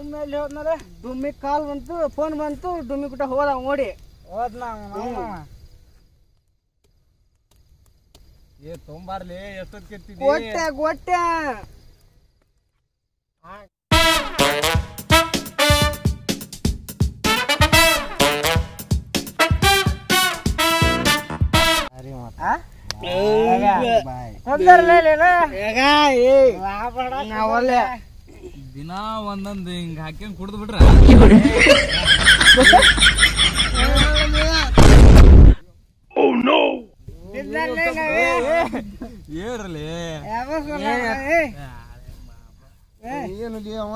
ಡುಮ್ಮಿ ಎಲ್ಲಿ ಹೋದ್ನಲ್ಲ ಡುಮ್ಮಿ ಕಾಲ್ ಬಂತು ಫೋನ್ ಬಂತು ಡುಮ್ಮಿ ಬಿಟ್ಟ ಹೋದ ಓಡಿ ಹೋದ್ನ ಅವ ಏ ತೊಂಬಾರ್ಲಿ ಎಷ್ಟೊತ್ ಕೆತ್ತಿದ್ದಿ ಗೊಟ್ಟೆ ಗೊಟ್ಟೆ ನಾವಲ್ಲೇ ದಿನ ಒಂದೊಂದು ಹಿಂಗ ಹಾಕ್ಯಂಡ್ ಕುಡ್ದು ಬಿಟ್ರ ಏರ್ಲಿ ಏನು ಅವ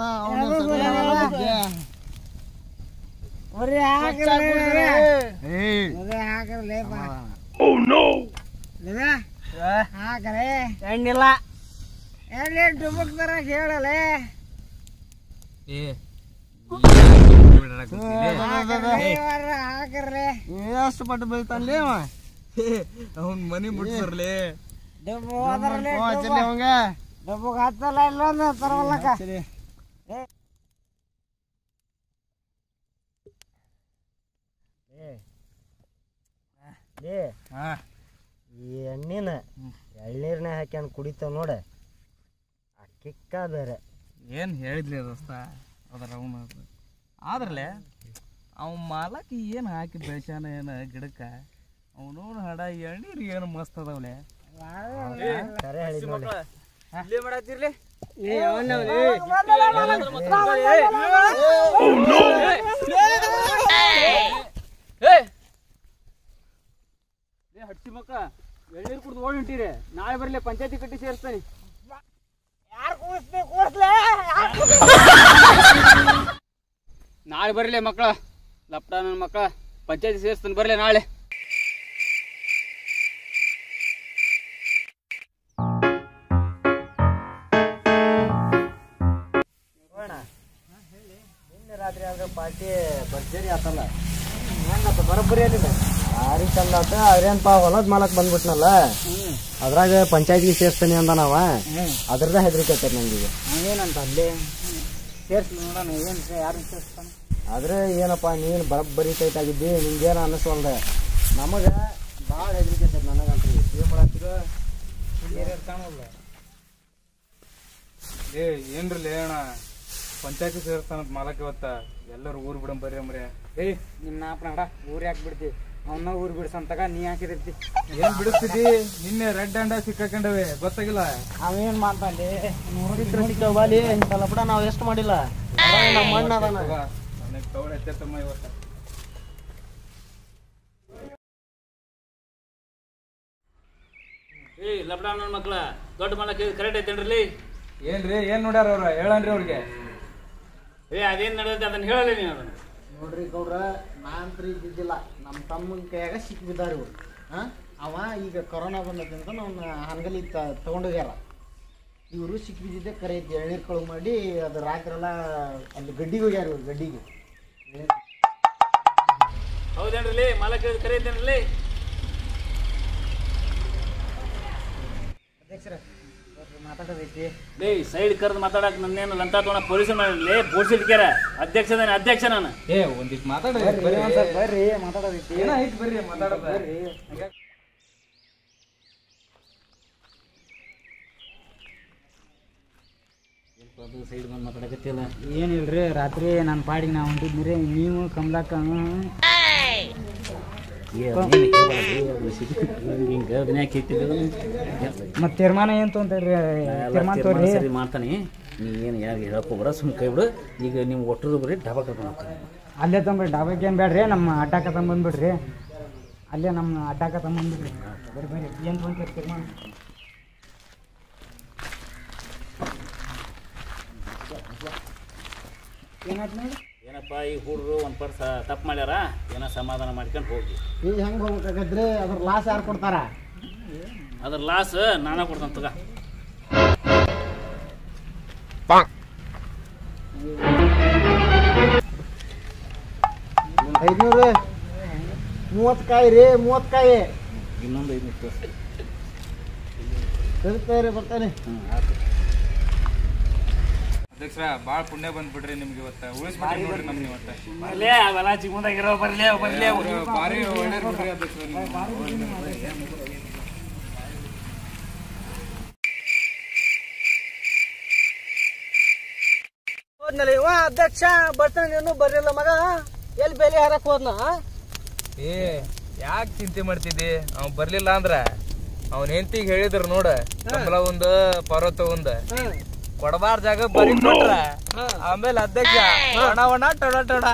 ಬರೀ ಹಾಕ್ರಲೇ ಬರೀ ಹಾಕ್ರಲೇ ಬಾ ಹಾಕ್ರೆ ಎಣ್ಣಿಲ್ಲ ಎಲ್ಲಿ ಡುಬಕ್ ತರ ಹೇಳಲೆ ಏ ಹಾಕ್ರೆ ಎಷ್ಟು ಪಟ್ಟು ಬೀಳ್ತಾನ್ಲಿ ಅವ ಅವ್ನ್ ಮನಿ ಮುಟ್ಸರ್ಲಿ ಡುಬ್ಬು ಹೋದ್ರಲೆ ಅವಂಗ ಡುಬ್ಬಕ್ ಹತ್ತಲ್ಲ ಇಲ್ಲೊಂದು ತರವಲ್ಲಕ್ಕ ಹಾ ಈ ಎಣ್ಣಿನ ಎಳ್ನೀರ್ನ ಹಾಕ್ಯಾನ ಕುಡಿತಾವ ನೋಡ ಆ ಕಿಕ್ಕ ಬೇರೆ ಏನ್ ಹೇಳಿದ್ಲಿ ದೋಸ್ತ ಅದರ ಅವನು ಆದ್ರಲೆ ಅವ ಮಾಲಕ್ ಏನ್ ಹಾಕಿ ಬೆಳ್ಸ್ಯಾನ ಏನ ಗಿಡಕ್ಕ ಅವನು ಹಡ ಎಣ್ಣೀರ್ ಏನು ಮಸ್ತ್ ಅದಾವ್ಲೆ ಕರೆ ಹೇಳಿದ್ ನೋಡಿ ಇಲ್ಲೇ ಮಾಡತ್ತಿರ್ಲಿ ಏ ಅವನವ್ಲಿ ಹಟ್ಟಿ ಮಕ್ಕ ಎಳ್ನೀರ್ ಕುಡ್ದು ಓಡಿ ಹೊಂಟಿರಿ ನಾಳೆ ಬರ್ಲಿ ಪಂಚಾಯತಿ ಕಟ್ಟಿ ಸೇರಿಸ್ತಾನೆ ಯಾರು ಕೂಸ್ತಿ ಕೂಸ್ಲೆ ನಾಳೆ ಬರ್ಲಿ ಮಕ್ಕಳ ಲಪ್ಟ ನನ್ನ ಮಕ್ಕಳ ಪಂಚಾಯತಿ ಸೇರಿಸ್ತಾನೆ ಬರ್ಲಿ ನಾಳೆ ನಿನ್ನೆ ರಾತ್ರಿ ಆದ್ರೆ ಪಾರ್ಟಿ ಭರ್ಜರಿ ಆತಲ್ಲ ಹೆಂಗತ್ತ ಬರೋಬ್ಬರಿ ಏನಿದೆ ಭಾರಿ ಚಂದ ಆತ ಅವ್ರೇನ್ಪ ಹೊಲದ ಮಾಲಕ್ ಬಂದ್ಬಿಟ್ನಲ್ಲ ಅದ್ರಾಗ ಪಂಚಾಯತ್ಗೆ ಸೇರ್ಸ್ತಾನೆ ಅಂದ ನಾವ ಅದ್ರದ ಹೆದರಿಕೆ ಆತದ ನಂಗೀಗ ಏನಂತ ಅಲ್ಲಿ ಸೇರ್ಸ್ಲಿ ನೋಡೋಣ ಏನು ಯಾರು ಸೇರಿಸ್ತಾನೆ ಆದ್ರೆ ಏನಪ್ಪ ನೀನು ಬರೋಬ್ಬರಿ ಟೈಟ್ ಆಗಿದ್ದಿ ನಿಂಗೇನು ಅನ್ನಿಸ್ವಲ್ದ ನಮಗ ಭಾಳ ಹೆದರಿಕೆ ಆತದ ನನಗಂತೂ ಏನ್ ಮಾಡತ್ತಿರ ಏ ಏನ್ರಲ್ಲ ಅಣ್ಣ ಪಂಚಾಯತಿ ಸೇರಿಸ್ತಾನಂತ ಮಾಲಕ್ ಇವತ್ತ ಎಲ್ಲರೂ ಊರ್ ಬಿಡಂ ಬರ್ರಿ ಅಂಬ್ರೆ ಏ ನಿಮ್ಮ ನಾಪನಾಡ ಊರ್ ಯಾಕೆ ಬಿಡ್ತಿ ಅವನ್ನ ಊರ್ ಬಿಡ್ಸಂತಾಗ ನೀ ಹಾಕಿರ್ತಿ ಏನ್ ಬಿಡಿಸ್ತಿದ್ದಿ ನಿನ್ನೆ ರೆಡ್ ಅಂಡ ಸಿಕ್ಕಾಕೊಂಡವೆ ಗೊತ್ತಾಗಿಲ್ಲ ಅವೇನ್ ಮಾಡ್ತಾನೆ ಬಾಲಿ ಇಂತಲ್ಲ ಬಿಡ ನಾವು ಎಷ್ಟು ಮಾಡಿಲ್ಲ ಅದ್ರಾಗ ನಮ್ಮ ಅಣ್ಣ ಅದಾನ ನನಗೆ ತೌಡ ಎಚ್ಚೆತ್ತಮ್ಮ ಇವತ್ತ ಏ ಲಬ್ಡ ನನ್ನ ಮಕ್ಳ ದೊಡ್ಡ ಮಲಕ್ ಕರೆಕ್ಟ್ ಐತೇನ್ರಿ ಏನ್ರಿ ಏನ್ ನೋಡ್ಯಾರ ಅವ್ರ ಹೇಳನ್ರಿ ಅವ್ರಿಗೆ ಏ ಅದೇನ್ ನಡೆದೈತೆ ಅದನ್ನ ಹೇಳಲ್ಲ ನೀನು ಅದನ್ನ ನೋಡ್ರಿ ಗೌಡ್ರ ನಾನ್ತ್ರಿ ಇದ್ದಿದ್ದಿಲ್ಲ ನಮ್ಮ ತಮ್ಮನ ಕೈಯಾಗ ಸಿಕ್ಕಿ ಬಿದ್ದಾರ ಇವ್ರು ಹಾ ಅವ ಈಗ ಕೊರೋನಾ ಬಂದೈತೆ ಅಂತ ಅವ್ನ ಹಂಗಲಿ ತಗೊಂಡೋಗ್ಯಾರ ಇವರು ಸಿಕ್ಕಿ ಬಿದ್ದಿದ್ದೆ ಕರೆ ಐತಿ ಎಳ್ನೀರು ಕಳುವು ಮಾಡಿ ಅದು ರಾತ್ರಿ ಎಲ್ಲ ಅಲ್ಲಿ ಗಡ್ಡಿಗೆ ಹೋಗ್ಯಾರ ಇವ್ರು ಗಡ್ಡಿಗೆ ಹೌದೇನ್ರಿ ಮಲಕ್ ಕರೆ ಐತೇನ್ರಿ ಅಧ್ಯಕ್ಷರ ಮಾತಾಡೋದೈತಿ ಲೇ ಸೈಡ್ ಕರೆದು ಮಾತಾಡಕ್ ನನ್ನೇನು ಲಂತ ತೊಗೊಂಡ ಪೊಲೀಸ್ ಮಾಡಲಿ ಬೋಡ್ಸಿಡ್ಕ್ಯಾರ ಅಧ್ಯಕ್ಷ ಅದೇನೆ ಅಧ್ಯಕ್ಷ ನಾನು ಏ ಒಂದಿಟ್ ಮಾತಾಡ್ರಿ ಬರ್ರಿ ಬರ್ರಿ ಮಾತಾಡೋದೈತಿ ಏನ ಐತ್ ಬರ್ರಿ ಮಾತಾಡೋದ ಸೈಡ್ ಬಂದು ಮಾತಾಡಕತ್ತಿಲ್ಲ ಏನಿಲ್ರಿ ರಾತ್ರಿ ನನ್ನ ಪಾಡಿಗೆ ನಾವು ಹೊಂಟಿದ್ನಿ ನೀವು ಕಮಲಾಕ ಹಿಂಗೆ ವಿನಾಯಕ್ ಮತ್ತೆ ತೀರ್ಮಾನ ಏನ್ ತೊಗೊಂತೀರಿ ತೀರ್ಮಾನ ತೋರಿ ಸರಿ ಮಾಡ್ತಾನೆ ನೀ ಏನು ಯಾರು ಹೇಳಕ್ ಹೋಗ್ಬೇಡ ಸುಮ್ಮನೆ ಕೈ ಬಿಡು ಈಗ ನೀವು ಒಟ್ಟರು ಬರೀ ಡಬಾ ಕರ್ಕೊಂಡು ಹೋಗ್ತಾನೆ ಅಲ್ಲೇ ತೊಂಬ್ರಿ ಡಾಬಾಕ್ಕೆ ಏನು ಬೇಡ್ರಿ ನಮ್ಮ ಅಡ್ಡಾಕ ತಂಬಂದ್ಬಿಡ್ರಿ ಅಲ್ಲೇ ನಮ್ಮ ಅಡ್ಡಾಕ ತಂಬಂದ್ಬಿಡ್ರಿ ಬರ್ರಿ ಬರ್ರಿ ಏನು ತೊಗೊಂತೀರಿ ತೀರ್ಮಾನ ಏನಾಯ್ತು ನೋಡಿ ಏನಪ್ಪ ಈ ಹುಡುಗರು ಒಂದು ಪರ್ಸ ತಪ್ಪು ಮಾಡ್ಯಾರ ಏನೋ ಸಮಾಧಾನ ಮಾಡ್ಕೊಂಡು ಹೋಗಿ ಈಗ ಹೆಂಗೆ ಹೋಗ್ಬೇಕಾಗದ್ರಿ ಅದ್ರ ಲಾಸ್ ಯಾರು ಕೊಡ್ತಾರ ಅದ್ರ ಲಾಸ್ ನಾನೇ ಕೊಡ್ತಾನೆ ತಗ ಐದ್ನೂರು ಮೂವತ್ತು ಕಾಯಿ ರೀ ಮೂವತ್ತು ಕಾಯಿ ಇನ್ನೊಂದು ಐದು ನಿಮಿಷ ಇರ್ತಾರೆ ಬರ್ತಾನೆ ಹ್ಞೂ ಆಯ್ತು ಅಧ್ಯಕ್ಷರ ಭಾಳ ಪುಣ್ಯ ಬಂದ್ಬಿಡ್ರಿ ನಿಮ್ಗೆ ಇವತ್ತ ಉಳಿಸ್ಬಿಟ್ರಿ ನೋಡ್ರಿ ನಮ್ಗೆ ಇವತ್ತ ಬರ್ಲೇ ಅವೆಲ್ಲ ಜೀವನದಾಗಿರೋ ಬರ್ಲೇ ಬರ್ಲೇ ಭಾರಿ ಒಳ್ಳೆ ಬಿಡ್ರಿ ಅಧ್ಯಕ್ಷರ ನೀವು. ಹೋದ್ನಲ್ಲ ಇವ ಅಧ್ಯಕ್ಷ ಬರ್ತಾನೆ ನೀನು ಬರ್ಲಿಲ್ಲ ಮಗ ಎಲ್ಲಿ ಬೇಲಿ ಹಾರಕ್ ಹೋದ್ನ ಏ ಯಾಕೆ ಚಿಂತೆ ಮಾಡ್ತಿದ್ದಿ ಅವ್ ಬರ್ಲಿಲ್ಲ ಅಂದ್ರ ಅವನ್ ಹೆಂಡತಿಗೆ ಹೇಳಿದ್ರ ನೋಡ ಕಮಲ ಒಂದ್ ಪರ್ವತ ಒಂದ್ ಕೊಡಬಾರ ಜಾಗ ಬರೀ ಕೊಟ್ರ ಆಮೇಲೆ ಅಧ್ಯಕ್ಷ ಒಣ ಒಣ ಟೊಡ ಟೊಡ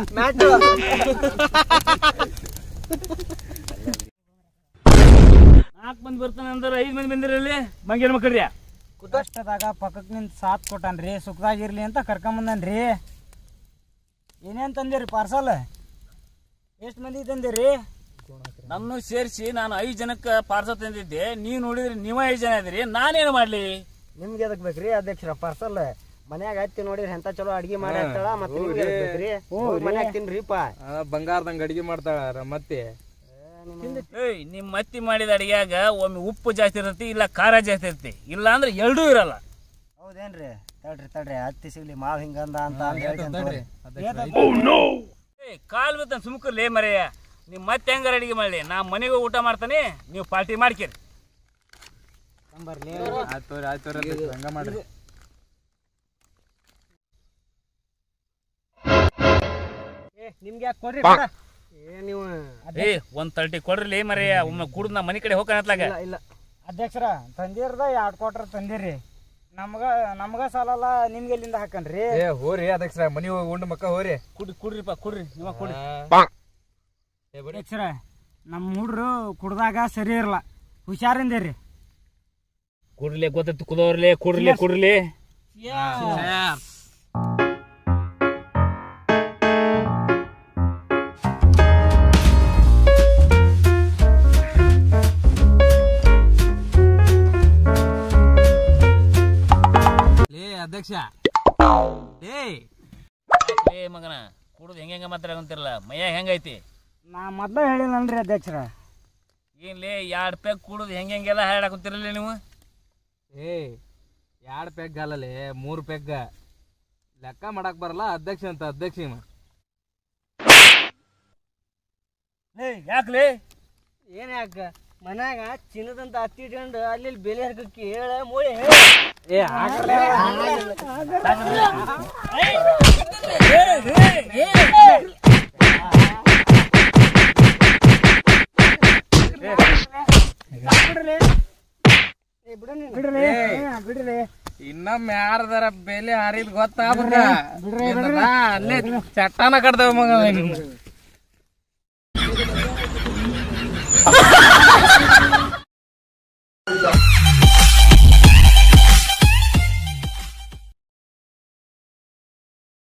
ನಾಲ್ಕು ಮಂದಿ ಬರ್ತಾನೆ ಅಂದ್ರೆ ಐದು ಮಂದಿ ಬಂದಿರಲ್ಲಿ ಮಂಗೇನ್ ಮಕ್ಕಳ್ರಿ ಕಷ್ಟದಾಗ ಪಕ್ಕಕ್ಕೆ ನಿಂತ ಸಾಥ್ ಕೊಟ್ಟಾನ್ರಿ ಸುಖದಾಗಿರ್ಲಿ ಅಂತ ಕರ್ಕೊಂಬಂದನ್ರಿ ಏನೇನ್ ತಂದಿರಿ ಪಾರ್ಸಲ್ ಎಷ್ಟು ಮಂದಿ ತಂದಿರಿ ನಮ್ಮನ್ನು ಸೇರಿಸಿ ನಾನು ಐದು ಜನಕ್ಕೆ ಪಾರ್ಸಲ್ ತಂದಿದ್ದೆ ನೀವು ನೋಡಿದ್ರಿ ನೀವ ಐದು ಜನ ಇದ್ರಿ ನಾನೇನು ಮಾಡ್ಲಿ ನಿಮ್ಗೆ ಎದಕ್ ಬೇಕ್ರಿ ಅಧ್ಯಕ್ಷರ ಪಾರ್ಸಲ್ ಮನ್ಯಾಗ ಹತ್ತಿ ನೋಡಿರಿ ಎಂತ ಚಲೋ ಅಡಿಗೆ ಮಾಡಿ ಹಾಕ್ತಾಳ ಮತ್ತೆ ನಿಮ್ಗೆ ಎದಕ್ ಬೇಕ್ರಿ ಮನ್ಯಾಗ ತಿನ್ರಿಪ್ಪ ಬಂಗಾರದಂಗ ಅಡಿಗೆ ಮಾಡ್ತಾಳ ಮತ್ತೆ ಏಯ್ ನಿಮ್ಮ ಮತ್ತಿ ಮಾಡಿದ ಅಡಿಗೆಯಾಗ ಒಮ್ಮೆ ಉಪ್ಪು ಜಾಸ್ತಿ ಇರ್ತೈತಿ ಇಲ್ಲ ಖಾರ ಜಾಸ್ತಿ ಇರ್ತೈತಿ ಇಲ್ಲ ಅಂದ್ರೆ ಎರಡೂ ಇರಲ್ಲ ಹೌದೇನ್ರಿ ತಡ್ರಿ ತಡ್ರಿ ಹತ್ತಿ ಸಿಗ್ಲಿ ಮಾವ್ ಹಿಂಗಂದ ಅಂತ ಅಂದ್ ಹೇಳ್ತೇನ್ ತಗೋರಿ. ಏಯ್ ಕಾಲ್ ಬಿತ್ತ ಸುಮ್ಕರ್ಲೇ ಮರೆಯ ನೀವು ಮತ್ತೆ ಹೆಂಗಾರ ಅಡಿಗೆ ಮಾಡಲಿ ನಾ ಮನೆಗೆ ಊಟ ಮಾಡ್ತಾನೆ ನೀವು ಪಾರ್ಟಿ ಮಾಡ್ಕೇರಿ ನಂಬರ್ಲಿ ಆಯ್ತು ಆಯ್ತು ಹಂಗ ಮಾಡ್ರಿ ಏ ನಿಮ್ಗೆ ಯಾಕೆ ಕೊಡ್ರಿ ಕೊಡ. ಏ ನೀವು ಏ ಒಂದ್ ತರ್ಟಿ ಕೊಡ್ರಿ ಮರೆಯ ಒಮ್ಮೆ ಕುಡ್ದು ನಾ ಮನೆ ಕಡೆ ಹೋಗ್ತಾನತ್ಲಾಗ ಇಲ್ಲ ಇಲ್ಲ ಅಧ್ಯಕ್ಷರ ತಂದಿರ್ದ ಎರಡು ಕ್ವಾಟ್ರ್ ತಂದಿರಿ ನಮ್ಗ ನಮ್ಗ ಸಾಲಲ್ಲ ನಿಮ್ಗೆ ಎಲ್ಲಿಂದ ಹಾಕನ್ರಿ ಏ ಹೋರಿ ಅಧ್ಯಕ್ಷರ ಮನಿ ಹೋಗಿ ಉಂಡು ಮಕ್ಕ ಹೋರಿ ಕುಡ್ರಿ ಕುಡ್ರಿಪ್ಪ ಕುಡ್ರಿ ನೀವ ಕುಡ್ರಿ ಅಧ್ಯಕ್ಷರ ನಮ್ಮ ಹುಡ್ರು ಕುಡ್ದಾಗ ಸರಿ ಇರಲ್ಲ ಹುಷಾರಿಂದಿರಿ ಕುಡ್ರಲೆ ಗೊತ್ತೈತಿ ಕುದೋರ್ಲೆ ಕುಡ್ರಲೆ ಕುಡ್ರಲೆ ಲೇ ಅಧ್ಯಕ್ಷ ಏ ಏ ಮಗನ ಕುಡ್ದು ಹೆಂಗ ಹೆಂಗ ಮಾತಾಡಂತಿರಲ್ಲ ಮೈಯಾಗ ಹೆಂಗೈತಿ ನಾ ಮೊದ್ಲ ಹೇಳಿನಲ್ರಿ ಅಧ್ಯಕ್ಷರ ಏನ್ಲೇ ಎರಡ್ ಪೆಗ್ ಕುಡ್ದು ಹೆಂಗ ಹೆಂಗೆಲ್ಲ ಹಾಡಾಕುತ್ತಿರಲ್ಲ ನೀವು ಏ ಎರಡ್ ಪೆಗ್ ಅಲ್ಲಲೇ ಮೂರ್ ಪೆಗ್ ಲೆಕ್ಕ ಮಾಡಕ್ ಬರಲ್ಲ ಅಧ್ಯಕ್ಷ ಅಂತ ಅಧ್ಯಕ್ಷ ಇವ. ಏ ಯಾಕ್ಲೇ ಏನ್ ಯಾಕ ಮನ್ಯಾಗ ಚಿನ್ನದಂತ ಹತ್ತಿ ಇಟ್ಕೊಂಡು ಅಲ್ಲಿ ಇಲ್ಲಿ ಬೆಲೆ ಹರ್ಕಕ್ಕೆ ಹೇಳ ಮೂಳೆ ಏ ಹಾಕ್ರಲೇ. ಬಿಡ್ರಿ ಏ, ಬಿಡ್ರಿ ಇನ್ನೊಮ್ಮೆ ಯಾರದಾರ ಬೆಲೆ ಹಾರಿದ್ ಗೊತ್ತಾಗ್ಬೇಕ ಅಲ್ಲೇ ಚಟ್ಟಾನ ಕಡ್ದೇವ ಮಗ